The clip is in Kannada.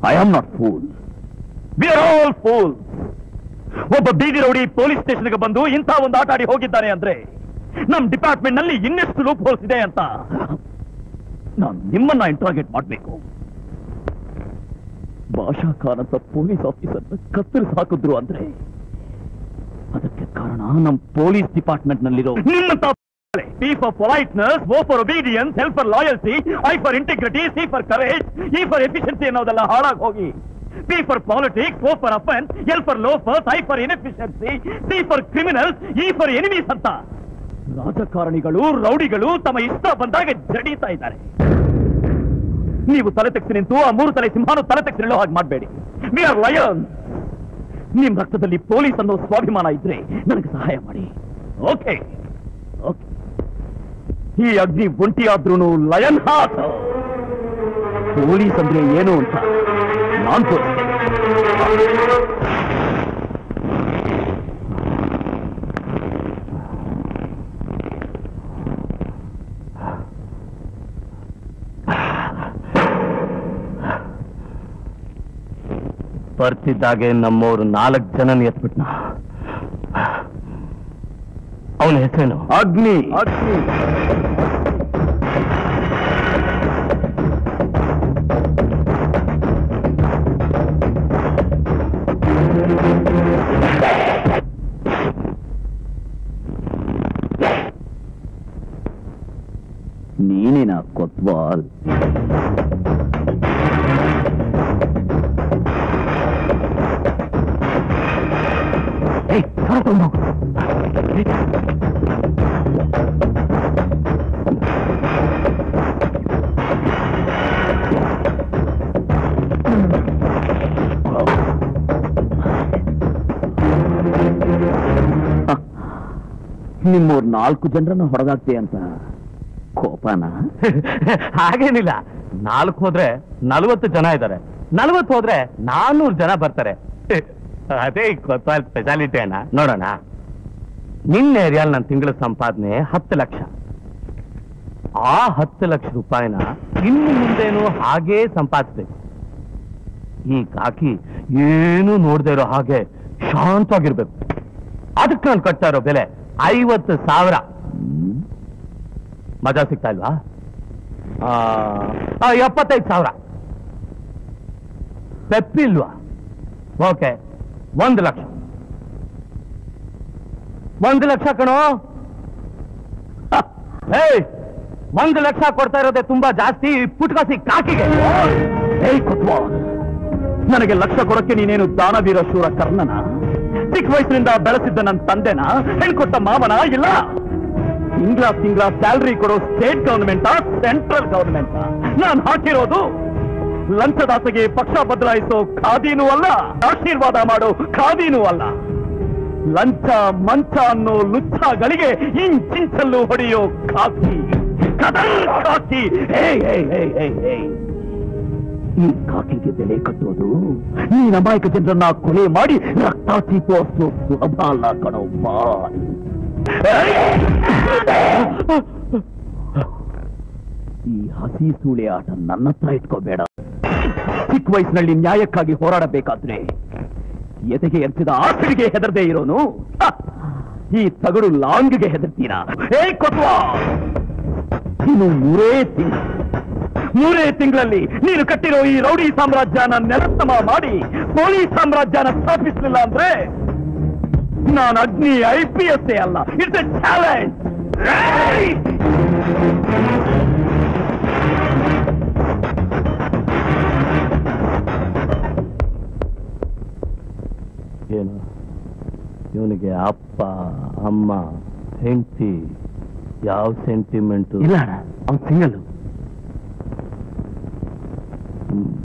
I am not fool we are all fool ಒಬ್ಬ ಬೀದಿ ರೌಡಿ ಪೊಲೀಸ್ ಸ್ಟೇಷನ್ಗೆ ಬಂದು ಇಂಥ ಒಂದು ಆಟ ಆಡಿ ಹೋಗಿದ್ದಾನೆ ಅಂದ್ರೆ ನಮ್ ಡಿಪಾರ್ಟ್ಮೆಂಟ್ ನಲ್ಲಿ ಇನ್ನೆಷ್ಟು ಲೂಪ್ ಹೋಲ್ಸ್ ಇದೆ ಅಂತ ನಾನು ನಿಮ್ಮನ್ನ ಇಂಟ್ರಾಗೇಟ್ ಮಾಡಬೇಕು ಭಾಷಾ ಖಾನ್ ಅಂತ ಪೊಲೀಸ್ ಆಫೀಸರ್ ಕತ್ತರಿಸಿ ಹಾಕಿದ್ರು ಅಂದ್ರೆ ಅದಕ್ಕೆ ಕಾರಣ ನಮ್ ಪೊಲೀಸ್ ಡಿಪಾರ್ಟ್ಮೆಂಟ್ ನಲ್ಲಿರೋ ನಿಮ್ಮಂತ P for politeness O for obedience L for loyalty I for integrity C for courage E for efficiency ಅನ್ನೋದೆಲ್ಲ ಹಾಳಾಗಿ ಹೋಗಿ P for politics O for offence L for loafers I for inefficiency C for criminals E for enemies ಅಂತ ರಾಜಕಾರಣಿಗಳು ರೌಡಿಗಳು ತಮ್ಮ ಇಷ್ಟ ಬಂದಾಗ ಜಡೀತಾ ಇದ್ದಾರೆ ನೀವು ತಲೆ ತೆಗೆಸಿ ನಿಂತು ಆ ಮೂರು ತಲೆ ಸಿಂಹಾನು ತಲೆ ತೆಗೆಸಿ ನಿಲ್ಲೋ ಹಾಗೆ ಮಾಡಬೇಡಿ ವಿ ಆರ್ ಲಯನ್ ನಿಮ್ ರಕ್ತದಲ್ಲಿ ಪೊಲೀಸ್ ಅನ್ನೋ ಸ್ವಾಭಿಮಾನ ಇದ್ರೆ ನನಗೆ ಸಹಾಯ ಮಾಡಿ ಓಕೆ ಓಕೆ ಈ ಅಗ್ನಿ ಒಂಟಿಯಾದ್ರೂ ಲಯನ್ ಹಾಟ್ ಪೊಲೀಸ್ ಅಂದ್ರೆ ಏನು ಅಂತ ನಾನ್ ತೋರಿಸ್ತೇನೆ ಬರ್ತಿದ್ದಾಗೆ ನಮ್ಮವ್ರು ನಾಲ್ಕು ಜನನ ಎತ್ಬಿಟ್ನ ಅವನ ಹೆಸರೇನು ಅಗ್ನಿ ಅಗ್ನಿ ನೀನೇನ ಕೊತ್ವಾಲ್ ಏಯ್ ಹೊರ ತಗೊಂಡು ನಿಮ್ಮೂರ್ ನಾಲ್ಕು ಜನರನ್ನ ಹೊಡೆದಾಗ್ತಿ ಅಂತ ಕೋಪನ ಹಾಗೇನಿಲ್ಲ ನಾಲ್ಕು ಹೋದ್ರೆ ನಲವತ್ತು ಜನ ಇದ್ದಾರೆ ನಲವತ್ತು ಹೋದ್ರೆ ನಾನ್ನೂರು ಜನ ಬರ್ತಾರೆ ಅದೇ ಕೊತ್ವಾಲ್ ಸ್ಪೆಷಾಲಿಟಿ ಅಣ್ಣ ನೋಡೋಣ ನಿನ್ನ ಏರಿಯಾಲ್ ನನ್ನ ತಿಂಗಳ ಸಂಪಾದನೆ ಹತ್ತು ಲಕ್ಷ ಆ ಹತ್ತು ಲಕ್ಷ ರೂಪಾಯಿನ ಇನ್ನು ಮುಂದೇನು ಹಾಗೇ ಸಂಪಾದಿಸ್ಬೇಕು ಈ ಕಾಕಿ ಏನು ನೋಡದೆ ಇರೋ ಹಾಗೆ ಶಾಂತವಾಗಿರ್ಬೇಕು ಅದಕ್ಕೆ ನಾನು ಕಟ್ತಾ ಇರೋ ಬೆಲೆ ಐವತ್ತು ಸಾವಿರ ಮಜಾ ಸಿಗ್ತಾ ಇಲ್ವಾ ಆ, ಆ, ಎಪ್ಪತ್ತೈದು ಸಾವಿರ ಪೆಪ್ಪಿಲ್ವಾ ಓಕೆ ಒಂದು ಲಕ್ಷ ಒಂದು ಲಕ್ಷ ಕಣೋ ಹ, ಏಯ್ ಒಂದು ಲಕ್ಷ ಕೊಡ್ತಾ ಇರೋದೇ ತುಂಬಾ ಜಾಸ್ತಿ ಪುಟ್ಕಾಸಿ ಕಾಕಿಗೆ ಏಯ್ ಕೊತ್ವಾ ನನಗೆ ಲಕ್ಷ ಕೊಡಕ್ಕೆ ನೀನೇನು ದಾನವೀರ ಶೂರ ಕರ್ಣನ ಚಿಕ್ಕ ವಯಸ್ಸಿನಿಂದ ಬೆಳೆಸಿದ್ದ ನನ್ನ ತಂದೆನ ಹೆಣ್ಕೊಟ್ಟ ಮಾವನ ಇಲ್ಲ ತಿಂಗಳ ತಿಂಗಳ ಸ್ಯಾಲ್ರಿ ಕೊಡೋ ಸ್ಟೇಟ್ ಗವರ್ಮೆಂಟ್ ಸೆಂಟ್ರಲ್ ಗವರ್ಮೆಂಟ್ ನಾನು ಹಾಕಿರೋದು ಲಂಚದಾಸೆಗೆ ಪಕ್ಷ ಬದಲಾಯಿಸೋ ಖಾದೀನೂ ಅಲ್ಲ ಆಶೀರ್ವಾದ ಮಾಡೋ ಖಾದೀನೂ ಅಲ್ಲ ಲಂಚ ಮಂಚ ಅನ್ನೋ ಲುಚ್ಚಗಳಿಗೆ ಇಂಚಿಂಚಲ್ಲೂ ಹೊಡೆಯೋ ಖಾಕಿ ಕದಲ್ ಖಾಕಿ ಹೇ ಹೇ ಹೇ ಹೇ ಹೇ ಈ ಕಾಕಿಗೆ ಬೆಲೆ ಕಟ್ಟೋದು ನೀನ್ ಅಮಾಯಕ ಜನರನ್ನ ಕೊಲೆ ಮಾಡಿ ರಕ್ತ ಚೀಪೋಷ್ಟು ಸುಲಭ ಅಲ್ಲ ಕಣೋ ಬಾಯ್ ಈ ಹಸಿ ಸೂಳೆ ಆಟ ನನ್ನ ಹತ್ರ ಇಟ್ಕೋಬೇಡ ಚಿಕ್ಕ ವಯಸ್ಸಿನಲ್ಲಿ ನ್ಯಾಯಕ್ಕಾಗಿ ಹೋರಾಡಬೇಕಾದ್ರೆ ಎದೆಗೆ ಎರ್ಚಿದ ಆಸರಿಗೆ ಹೆದರದೆ ಇರೋನು ಹ! ಈ ತಗಡು ಲಾಂಗ್ಗೆ ಹೆದರ್ತೀರಾ ಏ ಕೊಟ್ವಾ ಇನ್ನು ಮೂರೇ ತಿಂಗಳು ಮೂರೇ ತಿಂಗಳಲ್ಲಿ ನೀನು ಕಟ್ಟಿರೋ ಈ ರೌಡಿ ಸಾಮ್ರಾಜ್ಯನ ನೆಲಸಮ ಮಾಡಿ ಪೊಲೀಸ್ ಸಾಮ್ರಾಜ್ಯನ ಸ್ಥಾಪಿಸಲಿಲ್ಲ ಅಂದ್ರೆ ನಾನು ಅಗ್ನಿ ಐ ಪಿ ಎಸ್ ಅಲ್ಲ ಇಟ್ಸ್ ಎ ಚಾಲೆಂಜ್ ಏನು ಇವನಿಗೆ ಅಪ್ಪ ಅಮ್ಮ ಹೆಂಡತಿ ಯಾವ ಸೆಂಟಿಮೆಂಟು ಇಲ್ಲ ಅವ್ನು ಸಿಂಗಲ್